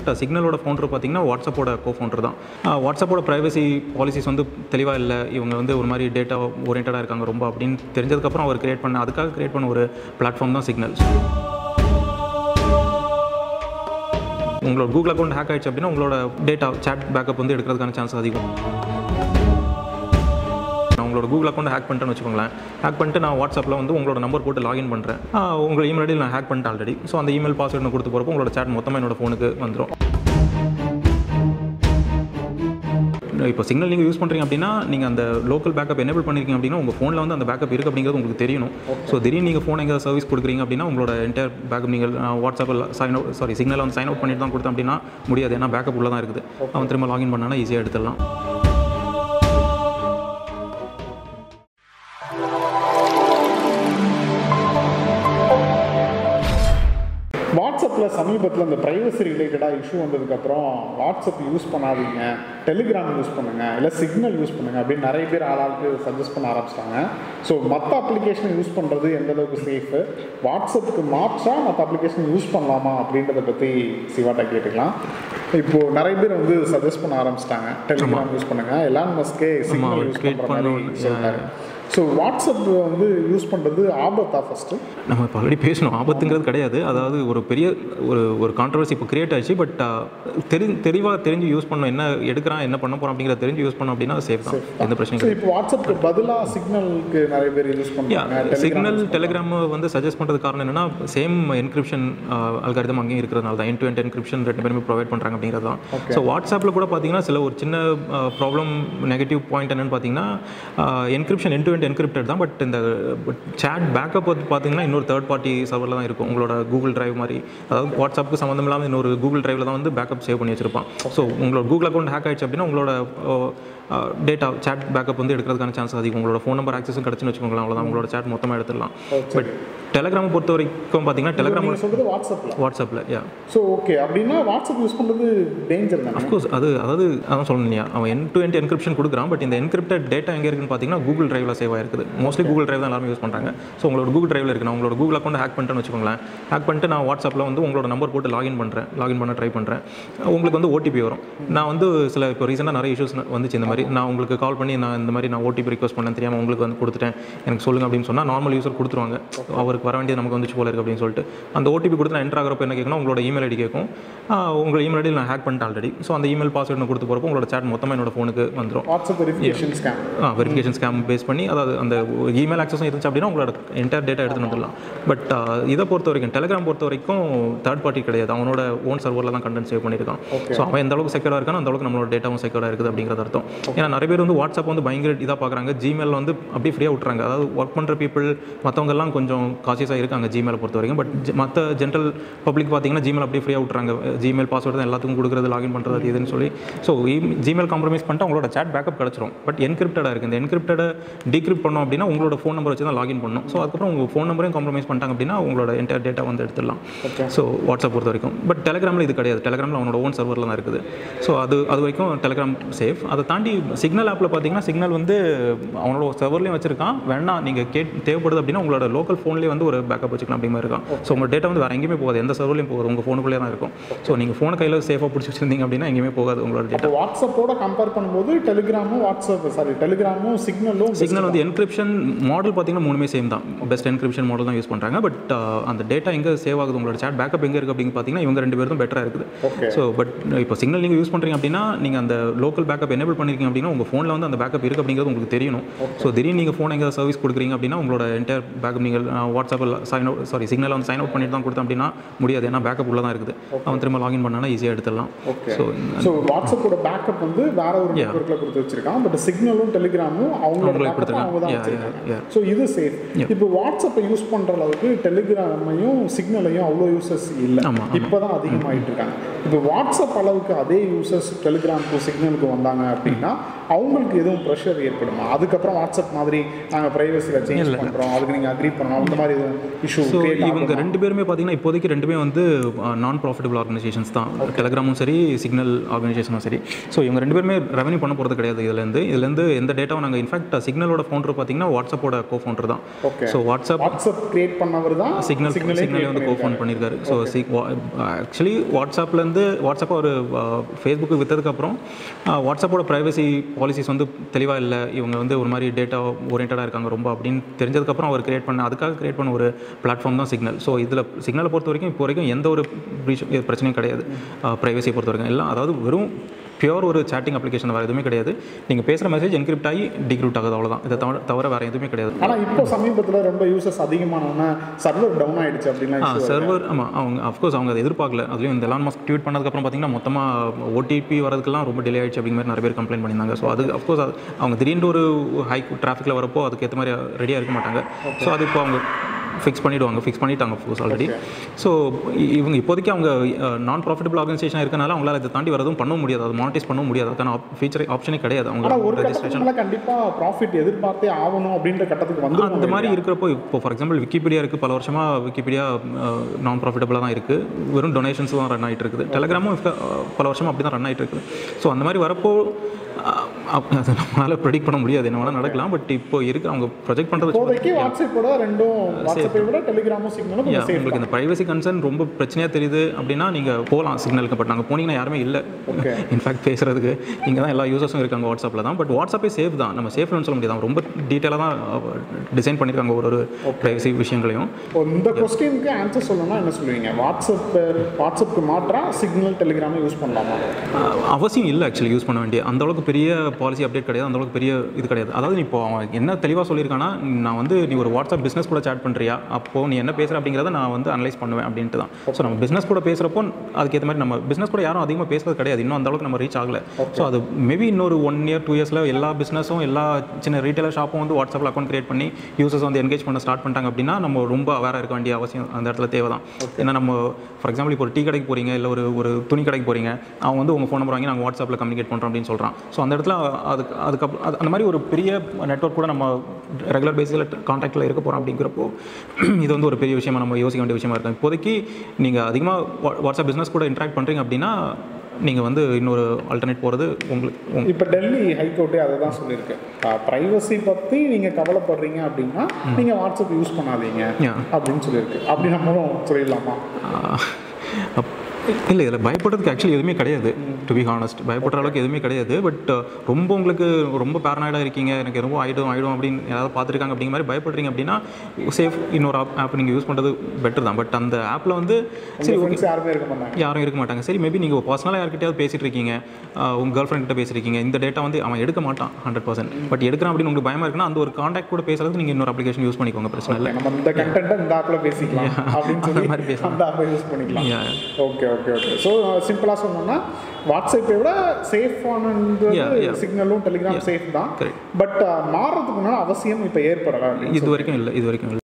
But சிக்னலோட founder பார்த்தீங்கன்னா வாட்ஸ்அப்போட co founder தான் ஆஹ் வாட்ஸ்அப்போட ப்ரைவசி பாலிசிஸ் வந்து தெளிவாக இல்லை இவங்க வந்து ஒரு மாதிரி டேட்டா ஓரியன்டாக இருக்காங்க ரொம்ப அப்படின்னு தெரிஞ்சதுக்கப்புறம் அவர் கிரியேட் பண்ண அதுக்காக கிரியேட் பண்ண ஒரு பிளாட்ஃபார்ம் தான் சிக்னல் உங்களோட கூகுள் அக்கௌண்ட் ஹேக் ஆயிடுச்சு அப்படின்னா உங்களோட டேட்டா chat பேக்கப் வந்து எடுக்கிறதுக்கான சான்ஸ் அதிகம் நான் உங்களோட கூகுள் அக்கௌண்ட் ஹேக் பண்ணிட்டேன்னு வச்சுக்கோங்களேன் ஹேக் பண்ணிட்டு நான் வாட்ஸ்அப்பில் வந்து உங்களோட நம்பர் போட்டு லாகின் பண்ணுறேன் உங்கள் இமெயில் ஐடி நான் ஹேக் பண்ணிட்டேன் ஆல்ரெடி ஸோ அந்த இமெயில் பாஸ்வேர்டு கொடுத்து போகிறப்போ உங்களோட chat மொத்தமாக என்னோட ஃபோனுக்கு வந்துடும் இப்போ சிக்னல் நீங்கள் யூஸ் பண்ணுறீங்க அப்படின்னா நீங்கள் அந்த லோக்கல் பேக்கப் எனேபிள் பண்ணிருக்கீங்க அப்படின்னா உங்கள் ஃபோனில் வந்து அந்த பேக்கப் இருக்குது அப்படிங்கிறது உங்களுக்கு தெரியணும் ஸோ திடீர்னு நீங்கள் ஃபோன் எங்கே சர்வீஸ் கொடுக்குறீங்க அப்படின்னா உங்களோட என்டையர் பேக்கப் நீங்கள் வாட்ஸ்அப்பில் சைன் அவுட் சாரி சிக்னல் வந்து சைன் அவுட் பண்ணிட்டு தான் கொடுத்தேன் அப்படின்னா முடியாது ஏன்னா பேக்கப் உள்ள தான் இருக்குது அவன் திரும்ப லாகின் பண்ணானா ஈஸியாக எடுத்துடலாம் வாட்ஸ்அப்பில் சமீபத்தில் இந்த ப்ரைவசி ரிலேட்டடாக இஷ்யூ வந்ததுக்கப்புறம் வாட்ஸ்அப் யூஸ் பண்ணாதீங்க டெலிகிராம் யூஸ் பண்ணுங்க இல்லை சிக்னல் யூஸ் பண்ணுங்க அப்படின்னு நிறைய பேர் ஆளாளுக்கு சஜஸ்ட் பண்ண ஆரம்பிச்சிட்டாங்க ஸோ மற்ற அப்ளிகேஷன் யூஸ் பண்ணுறது எந்த அளவுக்கு சேஃபு வாட்ஸ்அப்புக்கு மாற்றா மற்ற அப்ளிகேஷன் யூஸ் பண்ணலாமா அப்படின்றத பற்றி சிவாட்டா கேட்டுக்கலாம் இப்போது நிறைய பேர் வந்து சஜஸ்ட் பண்ண ஆரம்பிச்சிட்டாங்க டெலிகிராம் யூஸ் பண்ணுங்க எலான் மஸ்கே சிக்னல் அவர் யூஸ் create பண்ணுற மாதிரி பண்ண- சொல்லிட்டாரு ஸோ வாட்ஸ்அப் வந்து யூஸ் பண்ணுறது ஆபத்தா ஃபஸ்ட்டு நம்ம இப்போ ஆல்ரெடி பேசணும் ஆபத்துங்கிறது கிடையாது அதாவது ஒரு பெரிய ஒரு ஒரு கான்ட்ரவர்சி இப்போ கிரியேட் ஆச்சு பட் தெரி தெளிவாக தெரிஞ்சு யூஸ் பண்ணணும் என்ன எடுக்கிறான் என்ன பண்ண போகிறோம் அப்படிங்கிறத தெரிஞ்சு யூஸ் பண்ணோம் அப்படின்னா சேஃப் தான் எந்த பிரச்சனையும் ஸோ இப்போ வாட்ஸ்அப்புக்கு பதிலாக சிக்னலுக்கு நிறைய பேர் யூஸ் பண்ணுறாங்க சிக்னல் டெலிகிராம் வந்து சஜஸ்ட் பண்ணுறது காரணம் என்னன்னா சேம் என்கிரிப்ஷன் அல்காரிதம் அங்கேயும் இருக்கிறதுனால தான் என் டு என் என்கிரிப்ஷன் ரெண்டு பேருமே ப்ரொவைட் பண்ணுறாங்க அப்படிங்கிறது தான் ஸோ வாட்ஸ்அப்பில் கூட பார்த்தீங்கன்னா சில ஒரு சின்ன ப்ராப்ளம் நெகட்டிவ் பாயிண்ட் என்னன்னு பார்த்தீங்கன்னா encryption end to end encrypted தான் பட் இந்த சேட் பேக்கப் வந்து பார்த்தீங்கன்னா இன்னொரு தேர்ட் பார்ட்டி சர்வரில் தான் இருக்கும் உங்களோட கூகுள் டிரைவ் மாதிரி அதாவது வாட்ஸ்அப்புக்கு சம்மந்தம் இல்லாமல் இன்னொரு கூகுள் டிரைவில் தான் வந்து பேக்கப் சேவ் பண்ணி வச்சிருப்பான் ஸோ உங்களோட கூகுள் அக்கௌண்ட் ஹேக் ஆயிடுச்சு அப்படின்னா உங்களோட டேட்டா chat பேக்கப் வந்து எடுக்கிறதுக்கான சான்ஸ் அதிகம் உங்களோட ஃபோன் நம்பர் ஆக்சஸும் கிடச்சுன்னு வச்சுக்கோங்களேன் அவ்வளோதான் உங்களோட chat மொத்தமாக எடுத்துடலாம் பட் டெலிகிராமை பொறுத்த வரைக்கும் பார்த்தீங்கன்னா டெலிகிராம் நீங்கள் சொல்கிறது வாட்ஸ்அப்பில் வாட்ஸ்அப்பில் யா ஸோ ஓகே அப்படின்னா வாட்ஸ்அப் யூஸ் பண்ணுறது டேஞ்சர் தானே அஃப்கோர்ஸ் அது அதாவது அதான் சொல்லணும் இல்லையா அவன் என் டு என் என்கிரிப்ஷன் கொடுக்குறான் பட் இந்த என்கிரிப்டட் டேட்டா எங்கே இருக்குன்னு பார்த்தீங்கன்னா கூகுள் டிரைவில் சேவ் ஆயிருக்குது மோஸ்ட்லி கூகுள் டிரைவ் தான் எல்லாரும் யூஸ் பண்ணுறாங்க ஸோ உங்களோட கூகுள் டிரைவில் இருக்கு நான் உங்களோட கூகுள் அக்கௌண்ட் ஹேக் பண்ணிட்டேன்னு வச்சுக்கோங்களேன் ஹேக் பண்ணிட்டு நான் வாட்ஸ்அப்பில் வந்து உங்களோட நம்பர் போட்டு லாகின் பண்ணுறேன் லாகின் பண்ண ட்ரை பண்ணுறேன் உங்களுக்கு வந்து ஓடிபி வரும் நான் வந்து சில இப்போ ரீசெண்டாக நிறைய இஷ்யூஸ் வந்துச்சு இந்த மாதிரி நான் உங்களுக்கு கால் பண்ணி நான் இந்த மாதிரி நான் ஓடிபி ரிக்வஸ்ட் பண்ணேன் தெரியாமல் உங்களுக்கு வந்து கொடுத்துட்டேன் எனக்கு சொல்லுங்க அப்படின்னு சொன்னால் நார்மல் யூசர் கொடுத்துருவாங்க அவருக்கு வர வேண்டியது நமக்கு வந்துச்சு போல இருக்கு அப்படின்னு சொல்லிட்டு அந்த ஓடிபி கொடுத்து நான் என்ட்ரு ஆகிறப்ப என்ன கேட்கணும் உங்களோட இமெயில் ஐடி கேட்கும் ஆஹ் உங்களோட இமெயில் ஐடி நான் ஹேக் பண்ணிட்டேன் ஆல்ரெடி ஸோ அந்த இமெயில் பாஸ்வேர்டு கொடுத்து போகிறப்போ உங்களோட chat மொத்தமாக என்னோட ஃபோனுக்கு வந்துடும் WhatsApp verification scam verification scam பேஸ் பண்ணி அதாவது அந்த இமெயில் ஆக்சஸும் இருந்துச்சு அப்படின்னா உங்களோட என்டையர் டேட்டா எடுத்துன்னு வந்துடலாம் பட் இதை பொறுத்த வரைக்கும் டெலிகிராம் பொறுத்த வரைக்கும் தேர்ட் பார்ட்டி கிடையாது அவனோட ஓன் சர்வரில் தான் கண்டென்ட் சேவ் பண்ணியிருக்கான் ஸோ அவன் எந்த அளவுக்கு செக்யூராக இருக்கானோ அந்த அளவுக்கு நம்மளோட டேட்டாவும் செக்யூராக இருக்குது அப்படிங்கிறது அர்த்தம் ஏன்னா நிறைய பேர் வந்து வாட்ஸ்அப் வந்து பயங்கர இதாக பார்க்குறாங்க ஜிமெயில் வந்து அப்படியே ஃப்ரீயாக விட்டுறாங்க அதாவது ஒர்க் பண்ணுற பீப்புள் மற்றவங்கெல்லாம் கொஞ்சம் காசியஸாக இருக்காங்க ஜிமெயிலை பொறுத்த வரைக்கும் பட் மற்ற ஜென்ரல் பப்ளிக் பார்த்தீங்கன்னா ஜிமெயில் அப்படியே ஃப்ரீயாக விட்டுறாங்க ஜிமெயில் பாஸ்வேர்டு தான் எல்லாத்துக்கும் கொடுக்குறது லாகின் பண்ணுறது அது இதுன்னு சொல்லி ஸோ ஜிமெயில் காம்ப்ரமைஸ் பண்ணிட்டு உங்களோட chat பேக்கப் கிடச்சிரும் பட் என்கிரிப்டடாக இருக்குது இந்த என்கிரிப்டடை டீக்ரிப்ட் பண்ணோம் அப்படின்னா உங்களோட ஃபோன் நம்பர் வச்சு தான் லாகின் பண்ணணும் ஸோ அதுக்கப்புறம் உங்கள் ஃபோன் நம்பரையும் காம்ப்ரமைஸ் பண்ணிட்டாங்க அப்படின்னா உங்களோட என்டையர் டேட்டா வந்து எடுத்துடலாம் ஸோ வாட்ஸ்அப் பொறுத்த வரைக்கும் பட் டெலிகிராமில் இது கிடையாது டெலிகிராமில் அவனோட ஓன் சர்வரில் தான் இருக்குது ஸோ அது அது வரைக்கும் டெலிகிராம் சேஃப் அதை தாண்டி சிக்னல் ஆப்பில் பார்த்தீங்கன்னா சிக்னல் வந்து அவனோட சர்வர்லேயும் வச்சிருக்கான் வேணா நீங்கள் கேட் தேவைப்படுது அப்படின்னா உங்களோட லோக்கல் ஃபோன்லேயே வந்து ஒரு பேக்கப் வச்சுக்கலாம் அப்படிங்கிற இருக்கான் ஸோ உங்கள் டேட்டா வந்து வேறு எங்கேயுமே போகாது எந்த சர்வர்லையும் போகாது உங்கள் ஃபோனுக்குள்ளே தான் இருக்கும் ஸோ நீங்கள் ஃபோனை கையில் சேஃபாக பிடிச்சி வச்சிருந்தீங்க அப்படின்னா எங்கேயுமே போகாது உங்களோட டேட்டா இப்போ வாட்ஸ்அப்போட கம்பேர் பண்ணும்போது டெலிகிராமும் வாட்ஸ்அப் சாரி டெலிகிராமும் சிக்னலும் சிக்னல் வந்து என்கிரிப்ஷன் மாடல் பார்த்தீங்கன்னா மூணுமே சேம் தான் பெஸ்ட் என்கிரிப்ஷன் மாடல் தான் யூஸ் பண்ணுறாங்க பட் அந்த டேட்டா எங்கே சேவ் ஆகுது உங்களோட chat பேக்கப் எங்கே இருக்குது அப்படின்னு பார்த்தீங்கன்னா இவங்க ரெண்டு பேரும் பெட்டராக இருக்குது Okay. ஸோ பட் இப்போ சிக்னல் நீங்கள் யூஸ் பண்ணுறீங்க அப்படின்னா நீங்கள் அந்த லோக்கல் பேக்கப் எனேபிள் பண்ணிருக்கீங்க அப்படின்னா உங்கள் ஃபோனில் வந்து அந்த பேக்கப் இருக்குது அப்படிங்கிறது உங்களுக்கு தெரியணும் ஸோ திடீர்னு நீங்கள் ஃபோன் எங்கே சர்வீஸ் கொடுக்குறீங்க அப்படின்னா உங்களோட என்டையர் பேக்கப் நீங்கள் வாட்ஸ்அப்பில் சைன் அவுட் சாரி சிக்னல் வந்து சைன் அவுட் பண்ணிட்டு தான் கொடுத்தேன் அப்படின்னா முடியாது ஏன்னா பேக்கப் உள்ள தான் இருக்குது அவன் திரும்ப லாகின் பண்ணானா ஈஸியாக எடுத்துடலாம் ஓகே ஸோ ஸோ வாட்ஸ்அப்போட பேக்கப் வந்து வேற ஒரு நெட்ஒர்க்கில் கொடுத்து வச்சிருக்கான் பட் சிக்னலும் டெலிகிராமும் அவங்களோட அவங்களே பேக்கப் கொடுத்துருக்காங்க. அவங்க தான் Yeah, yeah, வச்சிருக்காங்க yeah. ஸோ இது சேஃப் இப்போ வாட்ஸ்அப்பை யூஸ் பண்ணுற அளவுக்கு டெலிகிராமையும் சிக்னலையும் அவ்வளோ யூசர்ஸ் இல்லை ஆமா, ஆமா. இப்போ தான் அதிகமாகிட்டு இருக்காங்க இப்போ வாட்ஸ்அப் அளவுக்கு அதே யூசர்ஸ் டெலிகிராமுக்கும் சிக்னலுக்கு வந்தாங்க அப்படின்னா அவங்களுக்கு எதுவும் ப்ரெஷர் ஏற்படுமா அதுக்கப்புறம் வாட்ஸ்அப் மாதிரி நாங்கள் ப்ரைவசியில் சேஞ்ச் பண்ணுறோம் அதுக்கு நீங்கள் அக்ரி பண்ணணும் இந்த மாதிரி எதுவும் இஷ்யூ ஸோ இவங்க ரெண்டு பேருமே பார்த்தீங்கன்னா இப்போதைக்கு ரெண்டுமே வந்து நான் ப்ராஃபிட்டபிள் ஆர்கனைசேஷன்ஸ் தான் டெலகிராமும் சரி சிக்னல் ஆர்கனைசேஷனும் சரி ஸோ இவங்க ரெண்டு பேருமே ரெவன்யூ பண்ண போகிறது கிடையாது இதுலேருந்து இதுலேருந்து எந்த டேட்டாவும் நாங்கள் இன்ஃபேக்ட் சிக்னலோட ஃபவுண்டர் பார்த்தீங்கன்னா வாட்ஸ்அப்போட கோ ஃபவுண்டர் தான் okay so WhatsApp WhatsApp create பண்ணவர் தான் சிக்னல் சிக்னலே சிக்னலே வந்து கோ ஃபோன் பண்ணியிருக்காரு ஸோ ஆக்சுவலி வாட்ஸ்அப்லேருந்து வாட்ஸ்அப் ஒரு ஃபேஸ்புக்கு விற்றதுக்கப்புறம் வாட்ஸ்அப்போட ப்ரைவசி பாலிசிஸ் வந்து தெளிவாக இல்லை இவங்க வந்து ஒரு மாதிரி டேட்டா ஓரியன்டாக இருக்காங்க ரொம்ப அப்படின்னு தெரிஞ்சதுக்கப்புறம் அவர் கிரியேட் பண்ண அதுக்காக கிரியேட் பண்ண ஒரு பிளாட்ஃபார்ம் தான் சிக்னல் ஸோ இதில் சிக்னலை பொறுத்த வரைக்கும் இப்போ வரைக்கும் எந்த ஒரு breach- பிரச்சனையும் கிடையாது ப்ரைவசியை பொறுத்த வரைக்கும் எல்லாம் அதாவது வெறும் பியூர் ஒரு சேட்டிங் அப்ளிகேஷன் வேறு எதுவுமே கிடையாது நீங்கள் பேசுகிற மெசேஜ் என்கிரிப்ட் ஆகி டிக்ரிப்ட் ஆகுது அவ்வளோதான் இதை தவிர தவிர வேறு எதுவுமே கிடையாது ஆனால் இப்போ சமீபத்தில் ரொம்ப யூசர்ஸ் அதிகமானோன்னா சர்வர் டவுன் ஆயிடுச்சு அப்படின்லாம் ஆ issue வருது. சர்வர் ஆமாம் அவங்க அஃப்கோர்ஸ் அவங்க அதை எதிர்பார்க்கல அதுலேயும் இந்த எலான் மாஸ்க் ட்வீட் பண்ணதுக்கப்புறம் பார்த்தீங்கன்னா மொத்தமாக ஓடிபி வரதுக்கெல்லாம் ரொம்ப டிலே ஆயிடுச்சு அப்படிங்கிற மாதிரி நிறைய பேர் கம்ப்ளைண்ட் பண்ணியிருந்தாங்க ஸோ அது அஃப்கோர்ஸ் அது அவங்க திடீர்னு ஒரு ஹை டிராஃபிக்கில் வரப்போ அதுக்கு ஏற்ற மாதிரி ரெடியாக இருக்க மாட்டாங்க ஸோ அது இப்போ அவங்க ஃபிக்ஸ் பண்ணிவிடுவாங்க ஃபிக்ஸ் பண்ணிட்டாங்க ஃபோர்ஸ் ஆல்ரெடி ஸோ இவங்க இப்போதைக்கு அவங்க நான் ப்ராஃபிட்டபிள் ஆர்கனைசேஷன் இருக்கனால அவங்களால இதை தாண்டி வரதும் பண்ண முடியாது அது மானிட்டைஸ் பண்ண முடியாது அதுக்கான ஃபீச்சர் ஆப்ஷனே கிடையாது ஆனால் ஒரு அவங்க கட்டத்துக்கு மேலே கண்டிப்பாக ப்ராஃபிட் எதிர்பார்த்தே ஆகணும் அப்படின்ற கட்டத்துக்கு வந்து அந்த மாதிரி இருக்கிறப்போ இப்போ ஃபார் எக்ஸாம்பிள் விக்கிபீடியா இருக்குது பல வருஷமாக விக்கிபீடியா நான் ப்ராஃபிட்டபிளாக தான் இருக்குது வெறும் டொனேஷன்ஸ் தான் ரன் ஆகிட்டு இருக்குது டெலகிராமும் இப்ப, அஹ், பல வருஷமாக அப்படி தான் ரன் ஆகிட்டு இருக்குது ஸோ அந்த மாதிரி வரப்போ அஹ், அப்- அது நம்மளால் ப்ரெடிக்ட் பண்ண முடியாது என்ன வேணால் நடக்கலாம் பட் இப்போ இருக்கு அவங்க ப்ரொஜெக்ட் பண்ணுறது இப்போதைக்கு வாட்ஸ்அப்போட ரெண்டும் வாட்ஸ்அப்பை விட டெலிகிராமும் சிக்னலும் Yeah, கொஞ்சம் சேஃப் உங்களுக்கு இந்த ப்ரைவசி கன்சர்ன் ரொம்ப பிரச்சனையாக தெரியுது அப்படின்னா நீங்கள் போகலாம் சிக்னலுக்கு பட் நாங்கள் போனீங்கன்னா யாருமே இல்லை Okay. இன்ஃபேக்ட் பேசுறதுக்கு இங்கே தான் எல்லா யூசர்ஸும் இருக்காங்க வாட்ஸ்அப்பில் தான் பட் வாட்ஸ்அப்பே சேஃப் தான் நம்ம சேஃப்னு சொல்ல முடியாது அவங்க ரொம்ப டீட்டெயிலாக தான் டிசைன் பண்ணியிருக்காங்க ஒரு ஒரு ப்ரைவசி விஷயங்களையும் இப்போ இந்த கொஸ்டினுக்கு ஆன்சர் சொல்லணும்னா என்ன சொல்லுவீங்க வாட்ஸ்அப் வாட்ஸ்அப்க்கு மாற்றா சிக்னல் டெலிகிராமை யூஸ் பண்ணலாமா அஹ் அவசியம் இல்லை ஆக்சுவலி யூஸ் பண்ண வேண்டிய அந்த அளவுக்கு பெரிய பாலிசி அப்டேட் கிடையாது அந்த அளவுக்கு பெரிய இது கிடையாது அதாவது நீ இப்போ அவன் என்ன தெளிவாக சொல்லியிருக்கான்னா நான் வந்து நீ ஒரு வாட்ஸ்அப் பிஸ்னஸ் கூட சேட் பண்ணுறியா அப்போ நீ என்ன பேசுகிற அப்படிங்கிறத நான் வந்து அனலைஸ் பண்ணுவேன் அப்படின்ட்டு தான் ஸோ நம்ம பிஸ்னஸ் கூட பேசுகிறப்போ அதுக்கேற்ற மாதிரி நம்ம பிஸ்னஸ் கூட யாரும் அதிகமாக பேசுறது கிடையாது இன்னும் அந்த அளவுக்கு நம்ம ரீச் ஆகல ஸோ அது மேபி இன்னொரு ஒன் இயர் டூ இயர்ஸில் எல்லா பிஸ்னஸும் எல்லா சின்ன ரீட்டைலர் ஷாப்பும் வந்து வாட்ஸ்அப்பில் அக்கௌண்ட் கிரியேட் பண்ணி யூசர்ஸ் வந்து என்கேஜ் பண்ண ஸ்டார்ட் பண்ணிட்டாங்க அப்படின்னா நம்ம ரொம்ப அவேராக இருக்க வேண்டிய அவசியம் அந்த இடத்துல தேவை தான் ஏன்னா நம்ம ஃபார் எக்ஸாம்பிள் இப்போ ஒரு டீ கடைக்கு போகிறீங்க இல்லை ஒரு ஒரு துணி கடைக்கு போகிறீங்க அவன் வந்து உங்கள் ஃபோன் நம்பர் வாங்கி நாங்கள் வாட்ஸ்அப்பில் கம்யூனிகேட் பண்ணுறோம் அப்படின்னு சொல்கிறான் ஸோ அந்த இடத்துல அதுக்கு அதுக்கப்புறம் அது அந்த மாதிரி ஒரு பெரிய நெட்வொர்க் கூட நம்ம ரெகுலர் பேஸில் காண்டாக்டில் இருக்க போகிறோம் அப்படிங்கிறப்போ இது வந்து ஒரு பெரிய விஷயமா நம்ம யோசிக்க வேண்டிய விஷயமா இருக்கும் இப்போதைக்கு நீங்கள் அதிகமாக வாட்ஸ்அப் பிஸ்னஸ் கூட இன்ட்ராக்ட் பண்ணுறீங்க அப்படின்னா நீங்கள் வந்து இன்னொரு ஆல்டர்னேட் போகிறது உங்களுக்கு உங்க- இப்போ டெல்லி ஹைகோர்ட்டே அதை தான் சொல்லியிருக்கு ப்ரைவசி பற்றி நீங்கள் கவலைப்படுறீங்க அப்படின்னா நீங்கள் வாட்ஸ்அப் யூஸ் பண்ணாதீங்க Yeah. அப்படின்னு சொல்லியிருக்கு அப்படி நம்மளும் சொல்லிடலாமா இல்லை இதில் பயப்படுறதுக்கு ஆக்சுவலி எதுவுமே கிடையாது டு பி ஹானஸ்ட் பயப்படுற அளவுக்கு எதுவுமே கிடையாது பட் ரொம்ப உங்களுக்கு ரொம்ப பேரனாய்டாக இருக்கீங்க எனக்கு ரொம்ப ஆகிடும் ஆகிடும் அப்படின்னு யாராவது பார்த்துருக்காங்க அப்படிங்கிற மாதிரி பயப்படுறீங்க அப்படின்னா சேஃப் இன்னொரு ஆப் ஆப் நீங்கள் யூஸ் பண்ணுறது பெட்டர் தான் பட் அந்த ஆப்பில் வந்து சரி உங்கள் ஓகே ஃப்ரெண்ட்ஸ் யாருமே இருக்க மாட்டாங்க யாரும் இருக்க மாட்டாங்க சரி மேபி நீங்கள் பர்சனலாக யார்கிட்டயாவது பேசிட்டு இருக்கீங்க உங்கள் கேர்ள் ஃப்ரெண்ட் கிட்ட பேசிருக்கீங்க இந்த டேட்டா வந்து அவன் எடுக்க மாட்டான் ஹண்ட்ரட் பர்சன்ட் பட் எடுக்கிறான் அப்படின்னு உங்களுக்கு பயமாக இருக்குன்னா அந்த ஒரு காண்டாக்ட் கூட பேசுறதுக்கு நீங்கள் இன்னொரு அப்ளிகேஷன் யூஸ் பண்ணிக்கோங்க பிரச்சனை இல்லை நம்ம இந்த கண்டென்ட்டை இந்த ஆப்பில் பேசிக்கலாம் அப்படின்னு அந்த சொல்லி மாதிரி பேசலாம். அந்த ஆப்பை யூஸ் பண்ணிக்கலாம் Yeah. Okay okay okay so சிம்பிளாக சொன்னோம்னா வாட்ஸ்அப்பை விட சேஃபானது Yeah, yeah. சிக்னலும் டெலிகிராம் சேஃப் தான் Correct. பட் மாறுறதுக்கு முன்னாடி அவசியம் இப்போ ஏற்படலாம் இது வரைக்கும் இல்லை இது வரைக்கும் இல்லை